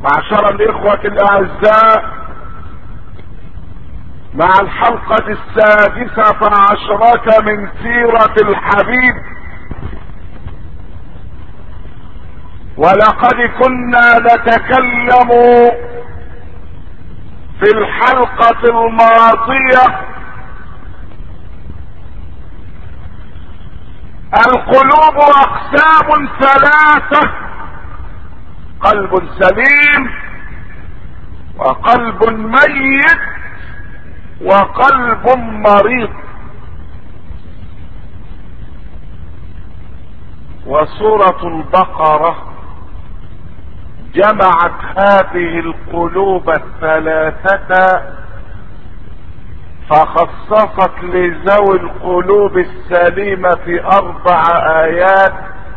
معشر الاخوة الاعزاء مع الحلقة السادسة عشرة من سيرة الحبيب ولقد كنا نتكلم في الحلقة الماضية القلوب اقسام ثلاثة قلب سليم وقلب ميت وقلب مريض وسورة البقرة جمعت هذه القلوب الثلاثة فخصصت لذوي القلوب السليمة في اربع ايات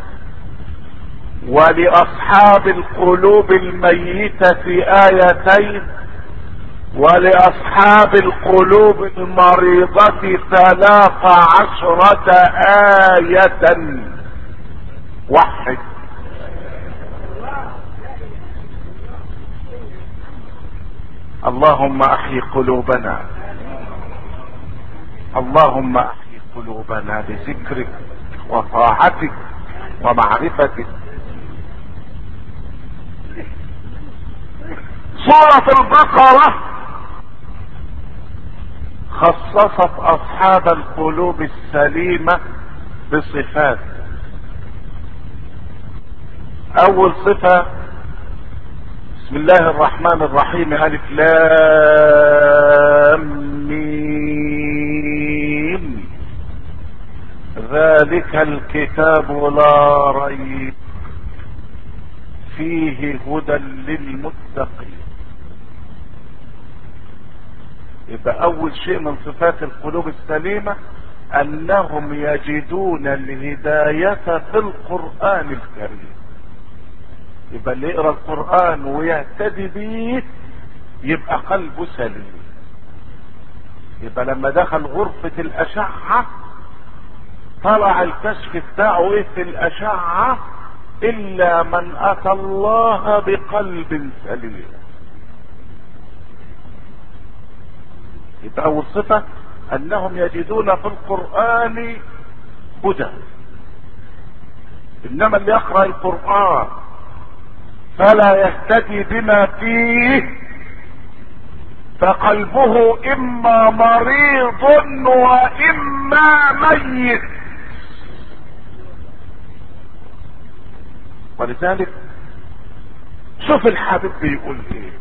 ولأصحاب القلوب الميتة في آيتين ولأصحاب القلوب المريضة ثلاث عشرة آية وحد اللهم احي قلوبنا اللهم احي قلوبنا بذكرك وطاعتك ومعرفتك سورة البقرة خصصت اصحاب القلوب السليمة بصفات اول صفة بسم الله الرحمن الرحيم الف لام ميم ذلك الكتاب لا ريب فيه هدى للمتقين يبقى اول شيء من صفات القلوب السليمة انهم يجدون الهداية في القرآن الكريم يبقى اللي يقرا القرآن ويهتدي بيه يبقى قلبه سليم يبقى لما دخل غرفة الاشعة طلع الكشف بتاعه ايه في الاشعة الا من اتى الله بقلب سليم يبقى اول صفة انهم يجدون في القرآن هدى انما اللي يقرأ القرآن فلا يهتدي بما فيه فقلبه اما مريض واما ميت ولذلك شوف الحبيب بيقول ايه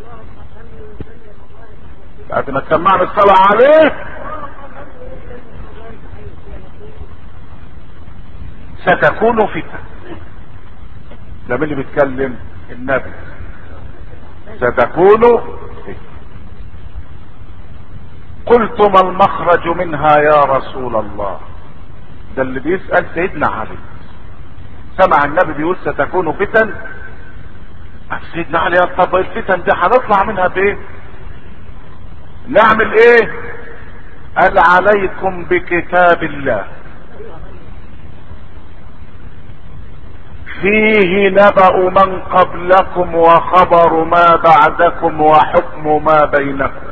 بعد ما سمعنا الصلاة عليه ستكون فتن ده مين اللي بيتكلم النبي ستكون قلت ما المخرج منها يا رسول الله ده اللي بيسأل سيدنا علي سمع النبي بيقول ستكون فتن سيدنا علي طب الفتن دي هنطلع منها بايه نعمل ايه قال عليكم بكتاب الله فيه نبأ من قبلكم وخبر ما بعدكم وحكم ما بينكم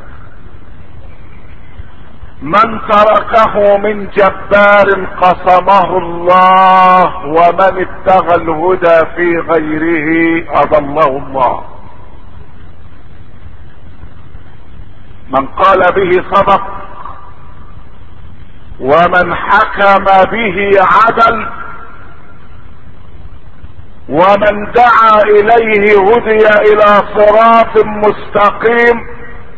من تركه من جبار قصمه الله ومن ابتغى الهدى في غيره اضله الله من قال به صدق ومن حكم به عدل ومن دعا اليه هدي الى صراط مستقيم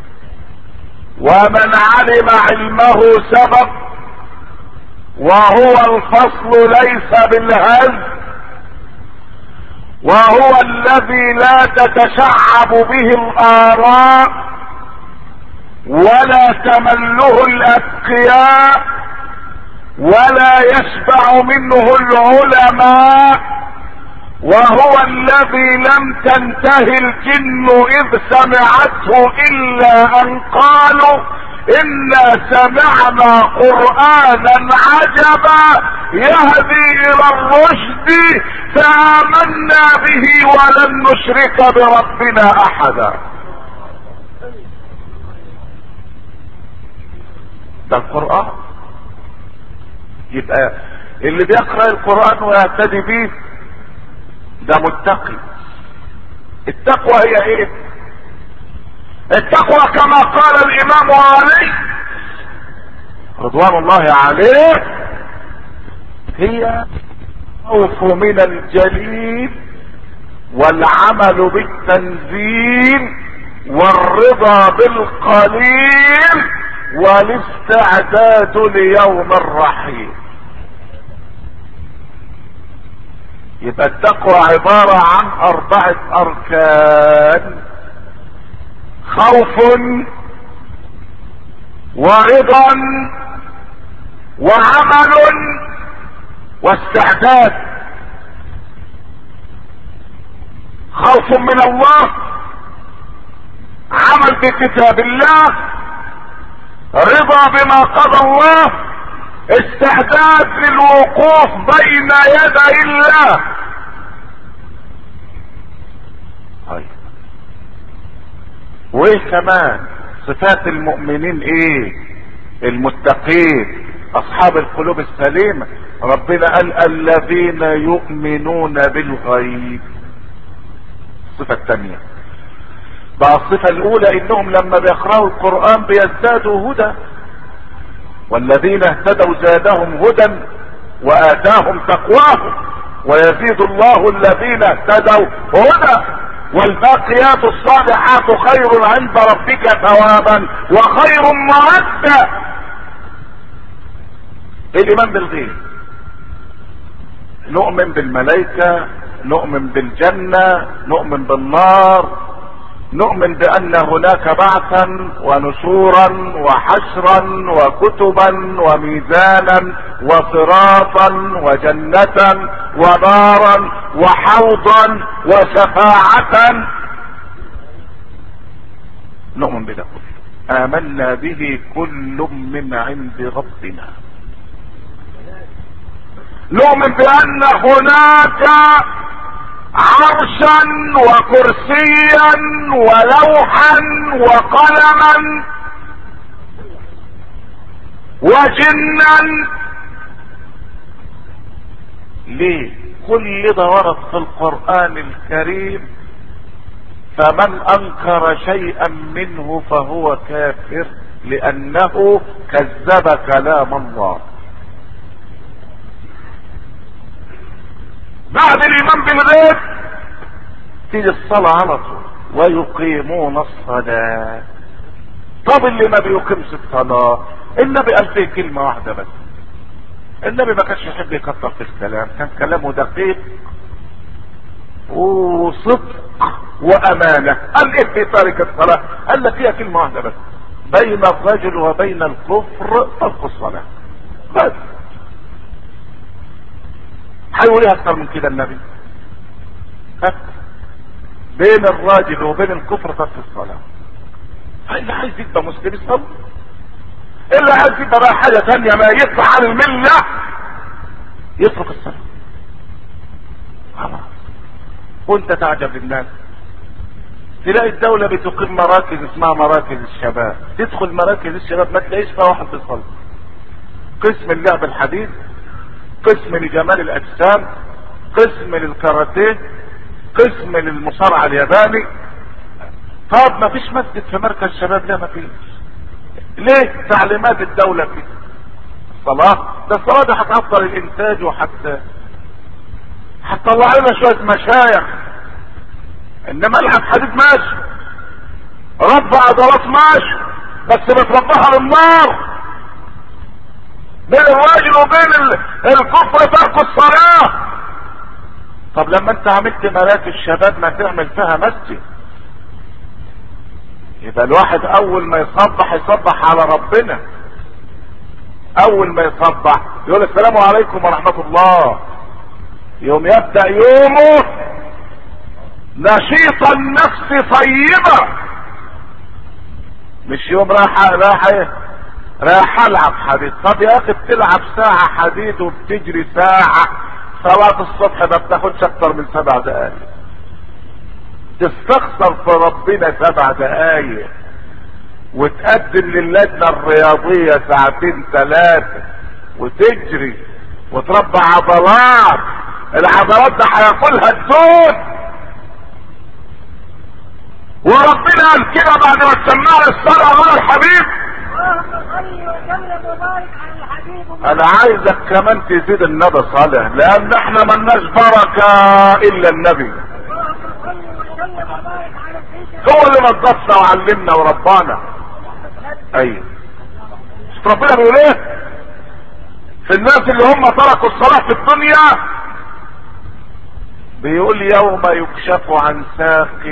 ومن علم علمه سبق وهو الفصل ليس بالهز وهو الذي لا تتشعب به الاراء ولا تمله الاتقياء ولا يشبع منه العلماء وهو الذي لم تنتهي الجن اذ سمعته الا ان قالوا انا سمعنا قرآنا عجبا يهدي الى الرشد فامنا به ولن نشرك بربنا احدا ده القرآن يبقى اللي بيقرأ القرآن ويهتدي بيه ده متقي التقوى هي ايه التقوى كما قال الامام علي رضوان الله عليه هي خوف من الجليل والعمل بالتنزيل والرضا بالقليل والاستعداد ليوم الرحيل يبقى التقوى عبارة عن اربعة اركان خوف ورضا وعمل واستعداد خوف من الله عمل بكتاب الله رضا بما قضى الله استعداد للوقوف بين يدي الله طيب وايه كمان صفات المؤمنين ايه المتقين اصحاب القلوب السليمة ربنا قال الذين يؤمنون بالغيب الصفة الثانية بقى الصفة الاولى انهم لما بيقرأوا القرآن بيزدادوا هدى والذين اهتدوا زادهم هدى واتاهم تقواهم ويزيد الله الذين اهتدوا هدى والباقيات الصالحات خير عند ربك ثوابا وخير مردا الايمان بالغيب نؤمن بالملائكة نؤمن بالجنة نؤمن بالنار نؤمن بان هناك بعثا ونشورا وحشرا وكتبا وميزانا وصراطا وجنة ونارا وحوضا وشفاعة نؤمن بده كله امنا به كل من عند ربنا نؤمن بان هناك عرشا وكرسيا ولوحا وقلما وجنا ليه كل ده ورد في القرآن الكريم فمن انكر شيئا منه فهو كافر لانه كذب كلام الله بعد الايمان بالغيب تيجي الصلاة على طول ويقيمون الصلاة طب اللي ما بيقيمش الصلاة النبي قال فيه كلمة واحدة بس النبي ما كانش يحب يكتر في الكلام كان كلامه دقيق وصدق وامانة قال ايه في تارك الصلاة قال لك فيها كلمة واحدة بس بين الرجل وبين الكفر ترك الصلاة بس هيقول ايه اكتر من كده النبي ها بين الراجل وبين الكفر ترك الصلاة اللي عايز يبقى مسلم يصلي اللي عايز يبقى بقى حاجة تانية ما يطلع عن الملة يترك الصلاة خلاص وانت تعجب للناس تلاقي الدولة بتقيم مراكز اسمها مراكز الشباب تدخل مراكز الشباب ما تلاقيش فيها واحد بيصلي قسم اللعب الحديد قسم لجمال الاجسام قسم للكاراتيه قسم للمصارعة الياباني طب ما فيش مسجد في مركز شباب لا ما فيش ليه تعليمات الدولة فيه الصلاة ده الصلاة دي هتعطل الانتاج وحتى هتطلع لنا شوية مشايخ انما العب حديد ماشي ربع عضلات ماشي بس بتربها للنار بين الراجل وبين الكفر ترك الصلاة طب لما انت عملت مراكز شباب ما تعمل فيها مسجد يبقى الواحد اول ما يصبح يصبح على ربنا اول ما يصبح يقول السلام عليكم ورحمة الله يوم يبدأ يومه نشيط النفس طيبة مش يوم رايح رايح ايه رايح العب حديد طب يا اخي بتلعب ساعة حديد وبتجري ساعة صلاة الصبح ما بتاخدش اكتر من سبع دقايق تستخسر في ربنا سبع دقايق وتقدم للجنة الرياضية ساعتين ثلاثة وتجري وتربى عضلات العضلات ده هياكلها الدود وربنا قال كده بعد ما سمعنا الصلاة على الحبيب انا عايزك كمان تزيد النبي صالح لان احنا ملناش بركة الا النبي هو اللي نظفنا وعلمنا وربانا ايوه شوف ربنا بيقول ايه في الناس اللي هم تركوا الصلاة في الدنيا بيقول يوم يكشف عن ساق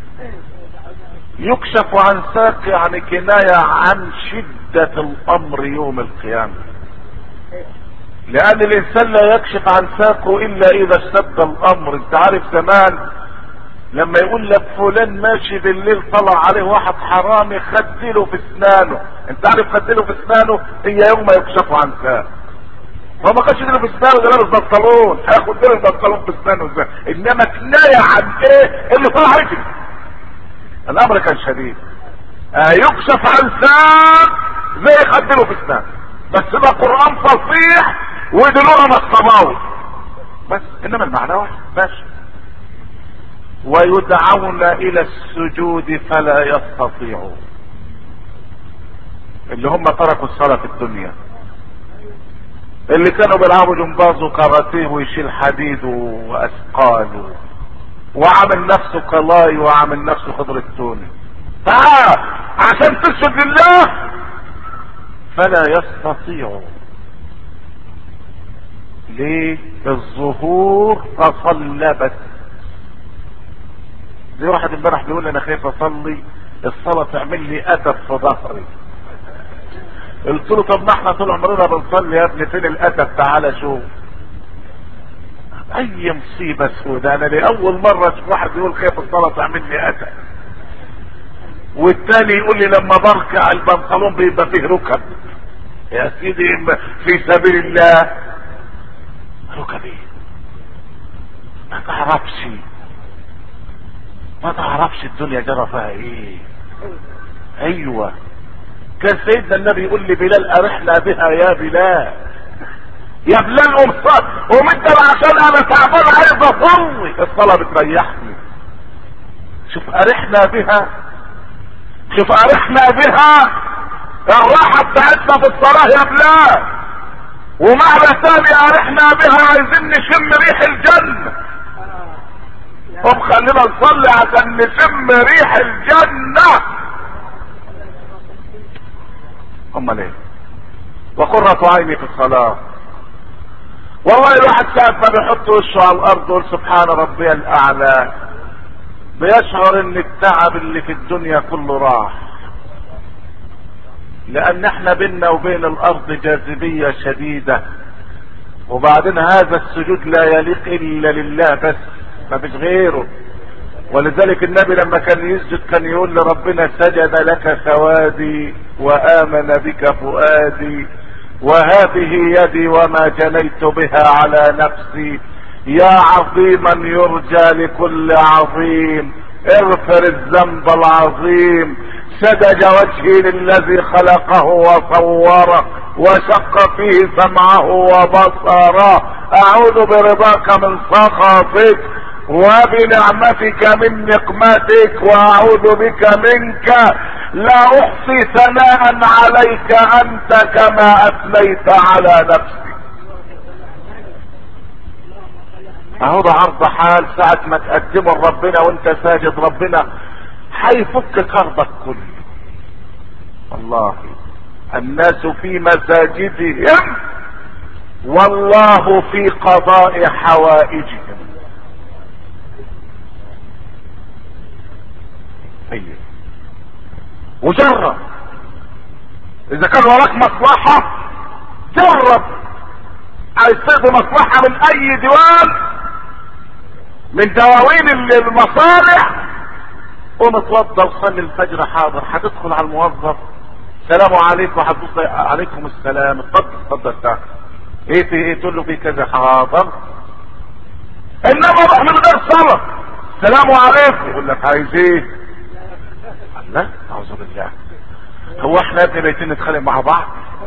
يكشف عن ساق يعني كناية عن شدة الامر يوم القيامة لان الانسان لا يكشف عن ساقه الا اذا اشتد الامر انت عارف زمان لما يقول لك فلان ماشي بالليل طلع عليه واحد حرامي خدله في اسنانه انت عارف خدله في اسنانه هي يوم يكشف عن ساق هو ما كانش يديله في اسنانه ده لابس بنطلون هياخد له البنطلون في اسنانه ازاي انما كنايه عن ايه اللي طلع رجل الامر كان شديد آه يكشف عن ساق زي خدله في اسنانه بس ده قران فصيح ودلوها نصباوي بس انما المعنى واحد ماشي ويدعون الى السجود فلا يستطيعون اللي هم تركوا الصلاة في الدنيا اللي كانوا بيلعبوا جمباز وكاراتيه ويشيل حديد واثقال وعامل نفسه قلاي وعامل نفسه خضرة توني تعال عشان تسجد لله فلا يستطيعون ليه الظهور تصلبت زي واحد امبارح بيقول لي انا خايف اصلي الصلاة تعمل لي ادب في ظهري قلت له طب ما احنا طول عمرنا بنصلي يا ابني فين الادب تعالى شوف اي مصيبة سوداء انا لاول مرة اشوف واحد يقول خايف الصلاة تعمل لي ادب والتاني يقول لي لما بركع البنطلون بيبقى فيه ركب يا سيدي في سبيل الله ركبي ما تعرفش ما تعرفش الدنيا جرى فيها ايه ايوه كان سيدنا النبي يقول لي بلال ارحنا بها يا بلال يا بلال قوم صل قوم انت عشان انا تعبان عايز اصلي الصلاه بتريحني شوف ارحنا بها شوف ارحنا بها الراحه بتاعتنا في الصلاه يا بلال ومعنى ثاني ارحنا بها عايزين نشم ريح الجنه طب خلينا نصلي عشان نشم ريح الجنة امال ايه وقرة عيني في الصلاة والله الواحد ساعة ما بيحط وشه على الارض ويقول سبحان ربي الاعلى بيشعر ان التعب اللي في الدنيا كله راح لان احنا بيننا وبين الارض جاذبية شديدة وبعدين هذا السجود لا يليق الا لله بس ما فيش غيره ولذلك النبي لما كان يسجد كان يقول لربنا سجد لك ثوادي وامن بك فؤادي وهذه يدي وما جنيت بها على نفسي يا عظيما يرجى لكل عظيم اغفر الذنب العظيم سدج وجهي للذي خلقه وصوره وشق فيه سمعه وبصره اعوذ برضاك من سخطك وبنعمتك من نقمتك واعوذ بك منك لا احصي ثناء عليك انت كما اثنيت على نفسك اهو ده عرض حال ساعة ما تقدمه لربنا وانت ساجد ربنا هيفك كربك كله والله الناس في مساجدهم والله في قضاء حوائجهم طيب وجرب اذا كان وراك مصلحة جرب عايز تقضي مصلحة من اي ديوان من دواوين المصالح قوم اتوضى وصلي الفجر حاضر هتدخل على الموظف سلام عليكم هتبص عليكم السلام اتفضل اتفضل تعال ايه في ايه تقول له في كذا حاضر انما روح من غير صلاه السلام عليكم يقول لك عايز ايه لا اعوذ بالله هو احنا يا ابني بيتين نتخانق مع بعض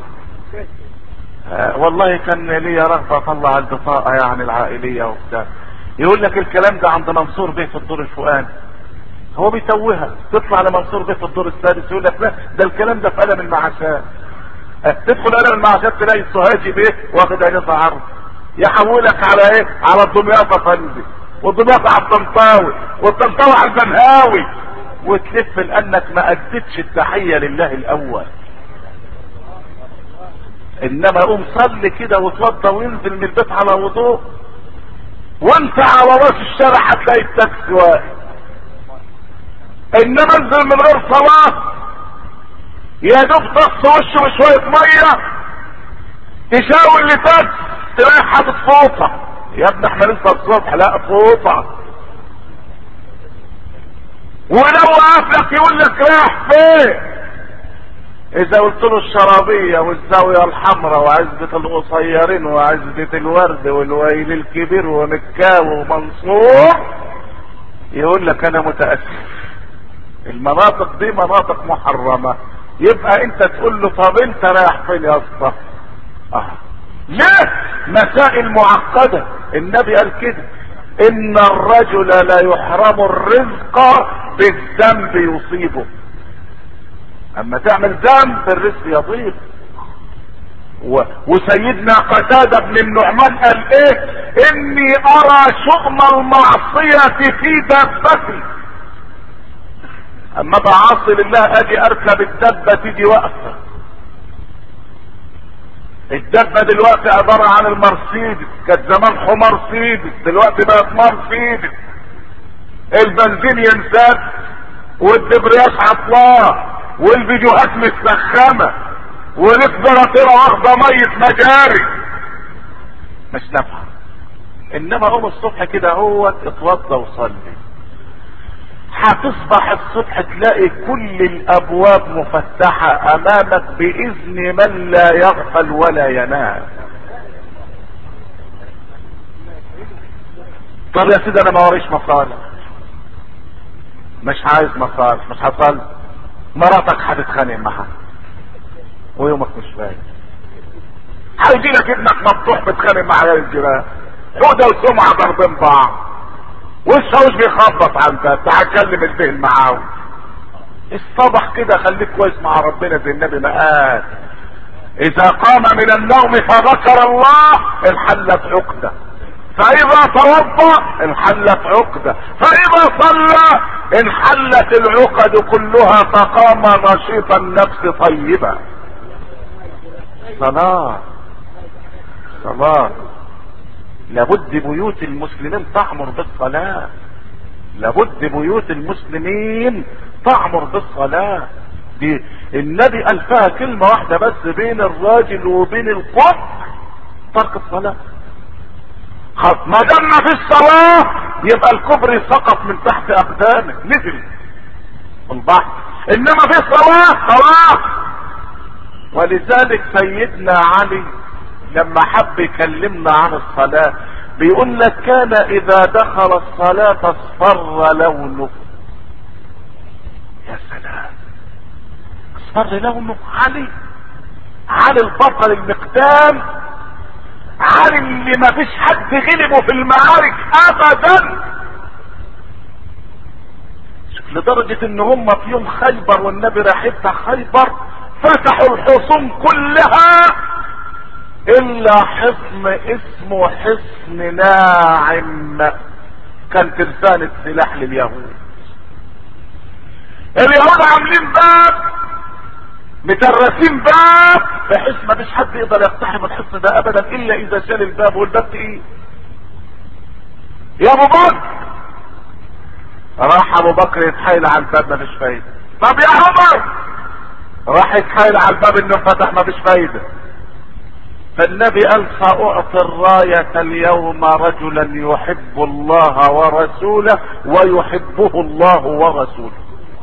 آه والله كان ليا رغبة اطلع البطاقة يعني العائلية وبتاع يقول لك الكلام ده عند منصور بيه في الدور الفوقاني هو بيتوهها تطلع لمنصور بيه في الدور السادس يقول لك لا ده الكلام ده في قلم المعاشات آه تدخل قلم المعاشات تلاقي السوهاجي بيه واخد اجازة عرض يحولك على ايه على الدمياط فندي والدمياط على الطنطاوي والطنطاوي على البنهاوي وتلف لانك ما اديتش التحية لله الاول انما قوم صلي كده وتوضى وانزل من البيت على وضوء وانت على راس الشارع هتلاقي التاكسي واقف انما انزل من غير صلاة يا دوب تص وشه بشوية مية تشاور لتاكس تلاقي حاطط فوطة يا ابني احنا لسه الصبح لا فوطة ولو وقف لك يقول لك رايح فين اذا قلت له الشرابية والزاوية الحمراء وعزبة القصيرين وعزبة الورد والويل الكبير ومكاوي ومنصور يقول لك انا متأسف المناطق دي مناطق محرمة يبقى انت تقول له طب انت رايح فين يا اسطى اه ليه مسائل معقدة النبي قال كده ان الرجل لا يحرم الرزق بالذنب يصيبه اما تعمل ذنب الرزق يضيق و... وسيدنا قتادة بن النعمان قال ايه اني ارى شؤم المعصية في دابتي اما بعاصي لله اجي اركب الدبة تيجي واقفة الدبة دلوقتي عبارة عن المرسيدس كانت زمان حمار سيدس دلوقتي بقت مرسيدس البنزين ينسد والدبرياج عطلان والفيديوهات متسخمة والاسبراتيرة واخدة مية مجاري مش نافعة انما قوم الصبح كده هو اتوضى وصلي هتصبح الصبح تلاقي كل الابواب مفتحة امامك باذن من لا يغفل ولا ينام طب يا سيدي انا ما وريش مصالح مش عايز مصالح مش هصلي مراتك هتتخانق معاها ويومك مش فايت هيجي لك ابنك مفتوح بتخانق مع عيال الجيران حوده وسمعه ضاربين بعض والشاوش بيخبط على الباب هتكلم الذهن معاه الصبح كده خليك كويس مع ربنا زي النبي ما قال اذا قام من النوم فذكر الله انحلت عقده فاذا توضا انحلت عقده فاذا صلى انحلت العقد كلها فقام نشيط النفس طيبا صلاة صلاة لابد بيوت المسلمين تعمر بالصلاة لابد بيوت المسلمين تعمر بالصلاة دي النبي قال فيها كلمة واحدة بس بين الراجل وبين الكفر ترك الصلاة ما دام في الصلاة يبقى الكبر سقط من تحت اقدامه نزل البحر انما في الصلاة خلاص ولذلك سيدنا علي لما حب يكلمنا عن الصلاة بيقول لك كان اذا دخل الصلاة اصفر لونه يا سلام اصفر لونه علي علي البطل المقدام علي اللي ما فيش حد غلبه في المعارك ابدا شوف لدرجة ان هم في يوم خيبر والنبي راح يفتح خيبر فتحوا الحصون كلها الا حصن اسمه حصن ناعم كان ترسانة سلاح لليهود اليهود عاملين باب مترسين باب بحيث ما فيش حد يقدر يقتحم الحصن ده ابدا الا اذا شال الباب والباب ايه يا ابو بكر راح ابو بكر يتحايل على الباب ما فيش فايده طب يا عمر راح يتحايل على الباب انه فتح ما فيش فايده فالنبي قال سأعطي الراية اليوم رجلا يحب الله ورسوله ويحبه الله ورسوله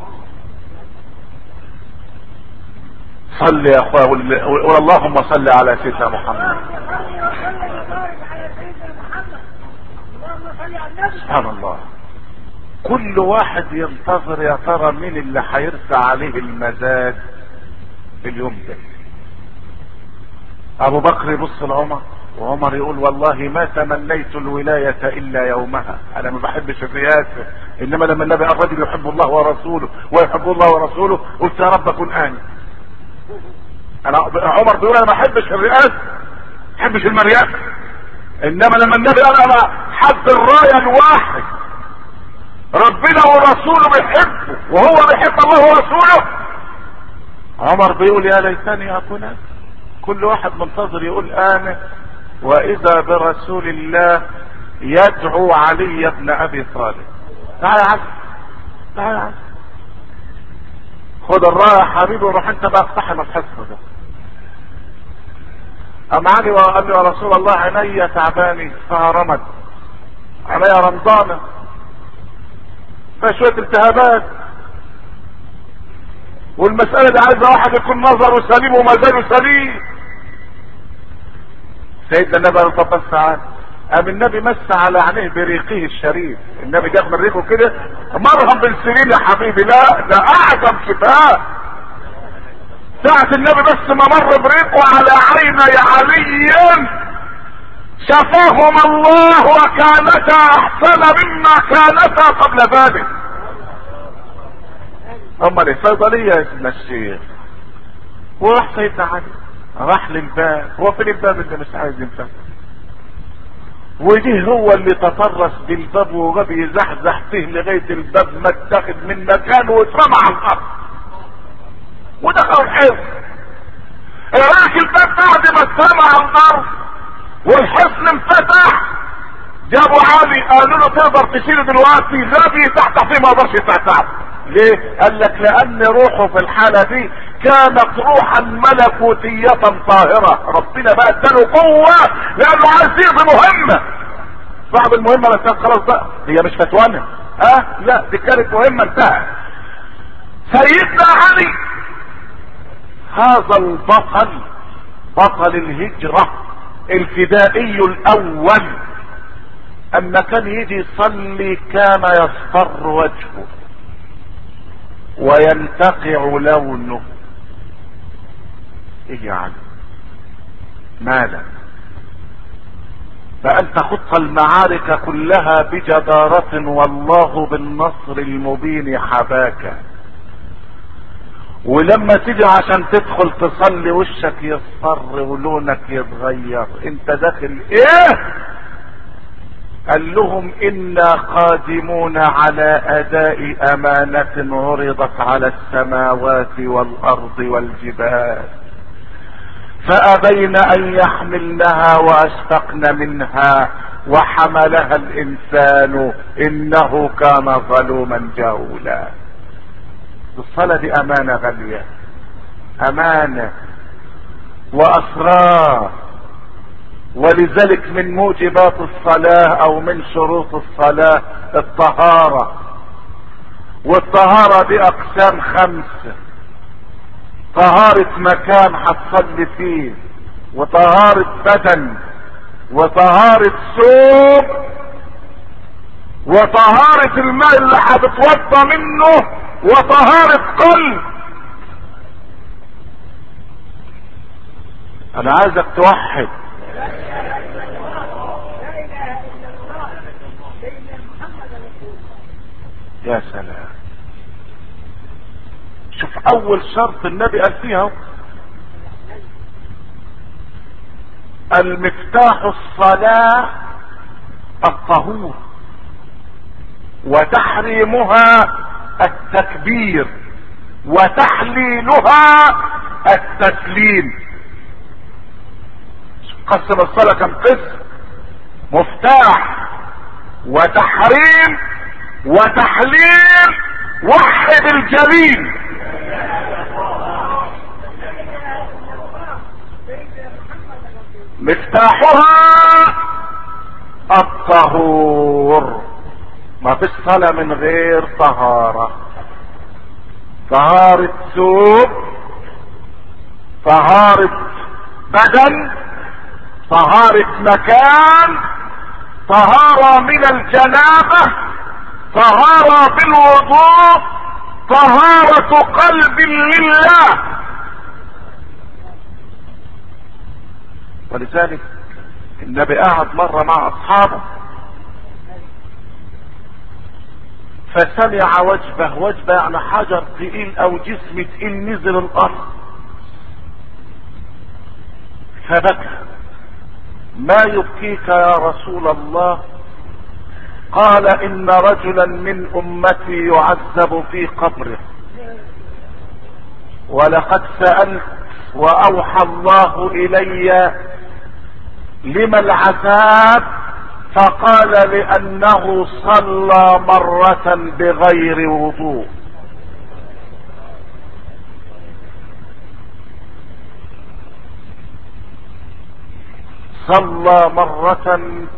صل يا اخوة واللهم صل على سيدنا محمد سبحان الله كل واحد ينتظر يا ترى مين اللي هيرسى عليه المزاج في اليوم ده ابو بكر يبص لعمر وعمر يقول والله ما تمنيت الولاية الا يومها انا ما بحبش الرئاسة انما لما النبي قال الرجل يحب الله ورسوله ويحب الله ورسوله قلت يا رب اكون اني انا عمر بيقول انا ما احبش الرئاسة ما احبش المرياسة انما لما النبي قال انا حب الراية الواحد ربنا ورسوله بيحبه وهو بيحب الله ورسوله عمر بيقول يا ليتني اكون أنا. كل واحد منتظر يقول انا واذا برسول الله يدعو علي بن ابي طالب تعال يا عم تعال يا عم خد الرايه يا حبيبي وروح انت بقى اقتحم الحصن ده قام علي وقال لي يا رسول الله عيني تعباني فهرمت عيني رمضانه فيها شويه التهابات والمسألة دي عايزة واحد يكون نظره سليم ومزاجه سليم سيدنا النبي قال طب بس تعال قام النبي مس على عينيه بريقه الشريف النبي جاب من ريقه كده مرهم بالسرير يا حبيبي لا ده اعظم شفاء ساعة النبي بس ما مر بريقه على عيني علي شفاهما الله وكانتا احسن مما كانتا قبل ذلك اما الصيدلية يا سيدنا الشيخ وراح سيدنا علي راح للباب هو فين الباب اللي مش عايز ينفتح ودي هو اللي تطرس بالباب وغاب يزحزح فيه لغاية الباب ما اتاخد من مكانه واترمى على الارض ودخل الحصن الراجل الباب بعد ما اترمى على الارض والحصن انفتح جابوا علي قالوا له تقدر تشيله دلوقتي غبي تحت فيه ما قدرش يتحتح ليه قال لك لان روحه في الحالة دي كانت روحا ملكوتية طاهرة ربنا بقى اداله قوة لانه عايز يقضي مهمة صاحب المهمة بس خلاص بقى هي مش فتوانة ها أه؟ لا دي كانت مهمة انتهت سيدنا علي هذا البطل بطل الهجرة الفدائي الاول اما كان يجي يصلي كان يصفر وجهه وينتقع لونه ايه يعني ماذا فانت خط المعارك كلها بجدارة والله بالنصر المبين حباك ولما تيجي عشان تدخل تصلي وشك يصفر ولونك يتغير انت داخل ايه قال لهم انا قادمون على اداء امانة عرضت على السماوات والارض والجبال فابين ان يحملنها واشفقن منها وحملها الانسان انه كان ظلوما جهولا الصلاة دي امانة غالية امانة واسرار ولذلك من موجبات الصلاة او من شروط الصلاة الطهارة والطهارة دي اقسام خمسة طهارة مكان هتصلي فيه وطهارة بدن وطهارة ثوب وطهارة الماء اللي هتتوضى منه وطهارة قلب انا عايزك توحد يا سلام شوف اول شرط النبي قال فيها المفتاح الصلاة الطهور وتحريمها التكبير وتحليلها التسليم قسم الصلاة كم قسم مفتاح وتحريم وتحليل وحد الجليل مفتاحها الطهور ما فيش صلاة من غير طهارة طهارة ثوب طهارة بدن طهارة مكان طهارة من الجنابة طهارة بالوضوء طهارة قلب لله ولذلك النبي قعد مرة مع اصحابه فسمع وجبه وجبه يعني حجر تقيل او جسم تقيل نزل الارض فبكى ما يبكيك يا رسول الله قال ان رجلا من امتي يعذب في قبره ولقد سألت واوحى الله الي لما العذاب فقال لانه صلى مرة بغير وضوء صلى مرة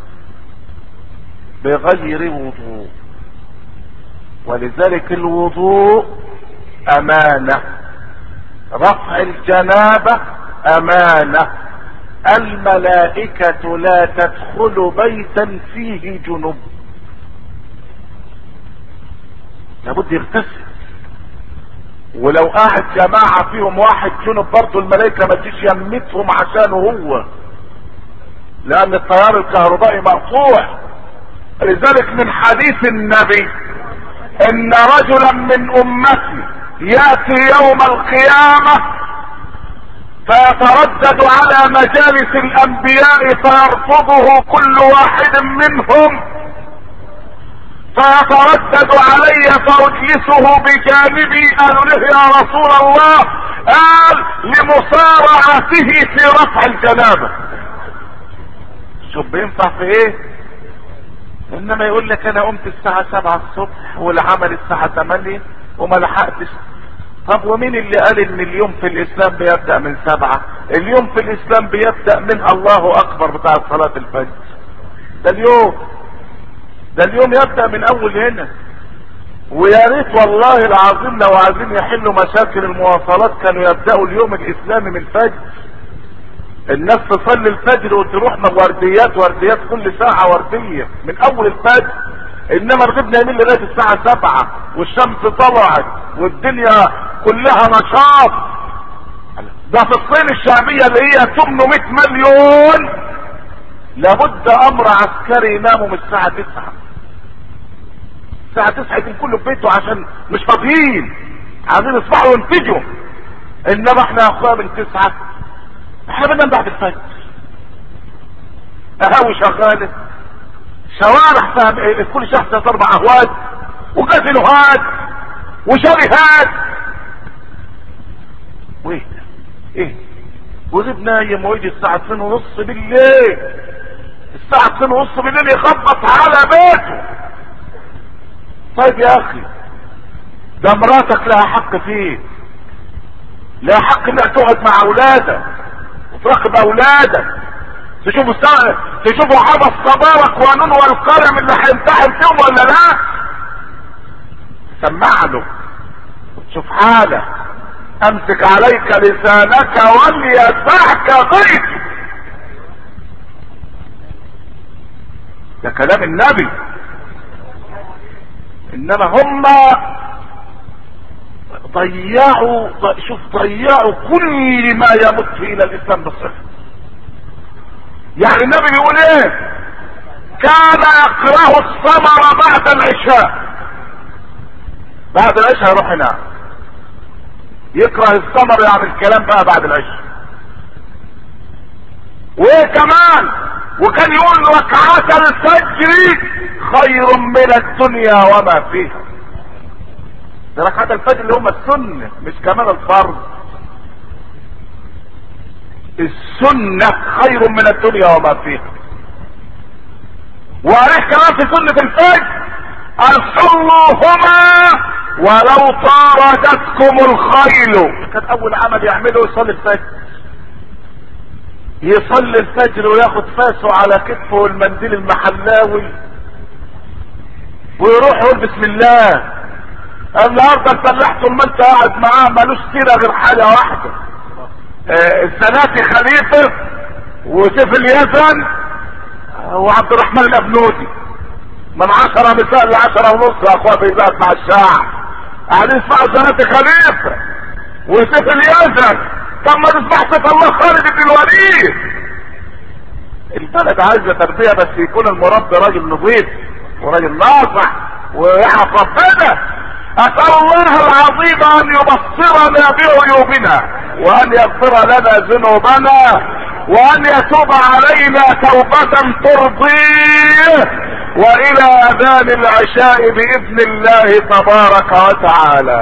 بغير وضوء ولذلك الوضوء امانة رفع الجنابة امانة الملائكة لا تدخل بيتا فيه جنوب لابد يغتسل ولو قاعد جماعة فيهم واحد جنوب برضه الملائكة ما تجيش يمتهم عشانه هو لان التيار الكهربائي مقطوع لذلك من حديث النبي ان رجلا من امتي ياتي يوم القيامه فيتردد على مجالس الانبياء فيرفضه كل واحد منهم فيتردد علي فاجلسه بجانبي قالوا له يا رسول الله قال لمصارعته في رفع الجنابه شوف بينفع في ايه انما يقول لك انا قمت الساعة سبعة الصبح والعمل الساعة تمانية وما لحقتش طب ومين اللي قال ان اليوم في الاسلام بيبدأ من سبعة اليوم في الاسلام بيبدأ من الله اكبر بتاع صلاة الفجر ده اليوم ده اليوم يبدأ من اول هنا ويا ريت والله العظيم لو عايزين يحلوا مشاكل المواصلات كانوا يبدأوا اليوم الاسلامي من الفجر الناس تصلي الفجر وتروح ورديات ورديات كل ساعة وردية من اول الفجر انما رغبنا يمين لغاية الساعة سبعة والشمس طلعت والدنيا كلها نشاط ده في الصين الشعبية اللي هي 800 مليون لابد امر عسكري يناموا من الساعة 9 الساعة 9 يكون كله في بيته عشان مش فاضيين عايزين يصبحوا ينتجوا انما احنا يا اخويا من 9 احنا بننام بعد الفجر قهاوي شغالة شوارع فيها كل شخص ثلاث اربع اهوات وكازينوهات وشاليهات وايه ايه وزيد نايم ويجي الساعة 2 ونص بالليل الساعة 2 ونص بالليل يخبط على بيته طيب يا اخي ده مراتك لها حق فيه لها حق انها تقعد مع اولادك وتراقب اولادك تشوفوا الساعة تشوفوا حبس صبارك ونون والقلم اللي هيمتحن فيهم ولا لا سمع له شوف حالك امسك عليك لسانك وليسعك ضيفي ده كلام النبي انما هم ضيعوا شوف ضيعوا كل ما يمت الى الاسلام بالصفه يعني النبي بيقول ايه كان يكره الثمر بعد العشاء بعد العشاء يروح ينام يكره الثمر يعني الكلام بقى بعد العشاء وايه كمان وكان يقول ركعات الفجر خير من الدنيا وما فيها ده ركعات الفجر اللي هم السنة مش كمان الفرض السنة خير من الدنيا وما فيها وعليه كمان في سنة الفجر الصلوهما ولو طاردتكم الخيل كان اول عمل يعمله يصلي الفجر يصلي الفجر وياخد فاسه على كتفه والمنديل المحلاوي ويروح يقول بسم الله النهارده الفلاح طول ما انت قاعد معاه ملوش سيره غير حاجه واحده آه الزناتي خليفه وسيف اليزن وعبد الرحمن الابنودي من عشرة مساء لعشرة ونص يا اخويا بيبات مع الشعب قاعدين يسمعوا زناتي خليفه وسيف اليزن طب ما تسمع سيف الله خالد بن الوليد البلد عايزه تربيه بس يكون المربي راجل نظيف وراجل ناصح ويعرف ربنا اسال الله العظيم ان يبصرنا بعيوبنا وان يغفر لنا ذنوبنا وان يتوب علينا توبة ترضيه والى اذان العشاء باذن الله تبارك وتعالى